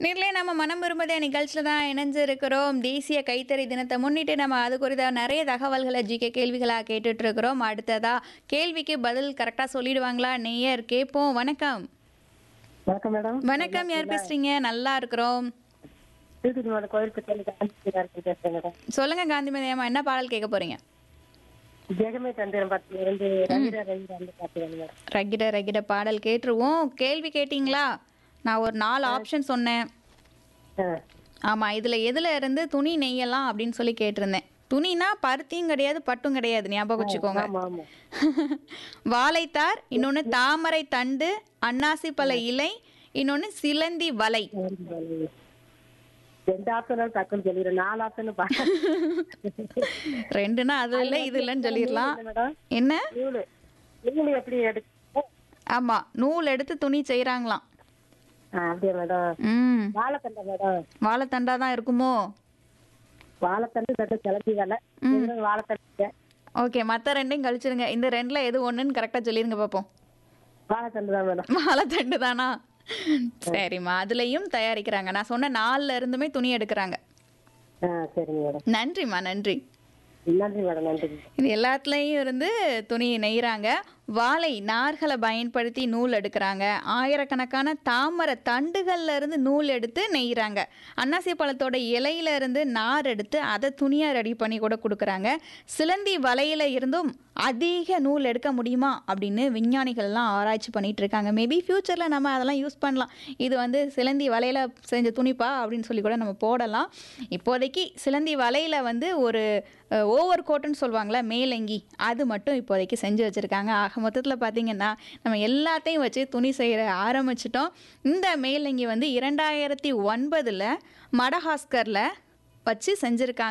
நேர்லயே நம்ம மனம் விரும்புதே நிகழ்ச்சியில் தான் இணைஞ்சிருக்கிறோம் தேசிய கைத்தறி தினத்தை முன்னிட்டு நம்ம அது குறித்த நிறைய தகவல்களை ஜிகே கேள்விகளாக கேட்டுட்டு இருக்கிறோம் அடுத்ததா கேள்விக்கு பதில் கரெக்டாக சொல்லிடுவாங்களா நேயர் கேட்போம் வணக்கம் வணக்கம் மேடம் வணக்கம் யார் பேசுறீங்க நல்லா இருக்கிறோம் தூத்துக்குடி மாவட்டம் கோயில் பற்றி காந்தி பேசுறேன் மேடம் சொல்லுங்க காந்திமதி அம்மா என்ன பாடல் கேட்க போறீங்க ஜெகமே தந்திரம் பார்த்து இருந்து ரவிரா ரவிரா வந்து பார்த்துக்கணும் மேடம் ரகிட ரகிட பாடல் கேட்டுருவோம் கேள்வி கேட்டிங்களா நான் ஒரு நாலு ஆப்ஷன் சொன்னேன் ஆ ஆமாம் இதில் எதில் இருந்து துணி நெய்யலாம் அப்படின்னு சொல்லி கேட்டிருந்தேன் துணினா பருத்தியும் கிடையாது பட்டும் கிடையாது ஞாபகம் வச்சுக்கோங்க ஆமா ஆமா வாழைத்தார் இன்னொன்று தாமரை தண்டு அன்னாசி பழ இலை இன்னொன்று சிலந்தி வலை ரெண்டு ஆப்ஷன் டக்குன்னு சொல்லிடுறேன் நாலு ஆப்ஷன் ரெண்டுனா அது இல்லை இது இல்லைன்னு சொல்லிடலாம் மேடம் என்ன நூலு நூலு எப்படி எடுக்க ஆமாம் நூல் எடுத்து துணி செய்கிறாங்களாம் ஆ அப்படியா மேடம் ம் வாழைத்தண்டை மேடம் வாழைத்தண்டா தான் இருக்குமோ வாழைத்தண்டு தட்டு கிளம்பி வேலை வாழைத்தண்டு ஓகே மற்ற ரெண்டையும் கழிச்சிருங்க இந்த ரெண்டில் எது ஒன்றுன்னு கரெக்டாக சொல்லிருங்க பார்ப்போம் வாழைத்தண்டு தான் மேடம் வாழைத்தண்டு தானா சரிம்மா அதுலேயும் தயாரிக்கிறாங்க நான் சொன்ன நாலுல இருந்துமே துணி எடுக்கிறாங்க ஆ சரிங்க மேடம் நன்றிம்மா நன்றி நன்றி மேடம் நன்றி இது எல்லாத்துலேயும் இருந்து துணி நெய்கிறாங்க வாழை நார்களை பயன்படுத்தி நூல் எடுக்கிறாங்க ஆயிரக்கணக்கான தாமரை தண்டுகள்ல இருந்து நூல் எடுத்து நெய்கிறாங்க அன்னாசி பழத்தோட இலையில இருந்து நார் எடுத்து அதை துணியாக ரெடி பண்ணி கூட கொடுக்குறாங்க சிலந்தி வலையில இருந்தும் அதிக நூல் எடுக்க முடியுமா அப்படின்னு விஞ்ஞானிகள்லாம் ஆராய்ச்சி பண்ணிட்டு இருக்காங்க மேபி ஃப்யூச்சரில் நம்ம அதெல்லாம் யூஸ் பண்ணலாம் இது வந்து சிலந்தி வலையில செஞ்ச துணிப்பா அப்படின்னு சொல்லி கூட நம்ம போடலாம் இப்போதைக்கு சிலந்தி வலையில வந்து ஒரு ஓவர் கோட்டுன்னு சொல்லுவாங்களே மேலங்கி அது மட்டும் இப்போதைக்கு செஞ்சு வச்சுருக்காங்க ஆக மொத்தத்தில் பார்த்தீங்கன்னா நம்ம எல்லாத்தையும் வச்சு துணி செய்கிற ஆரம்பிச்சிட்டோம் இந்த மேலங்கி வந்து இரண்டாயிரத்தி ஒன்பதில் மடகாஸ்கரில் வச்சு செஞ்சுருக்காங்க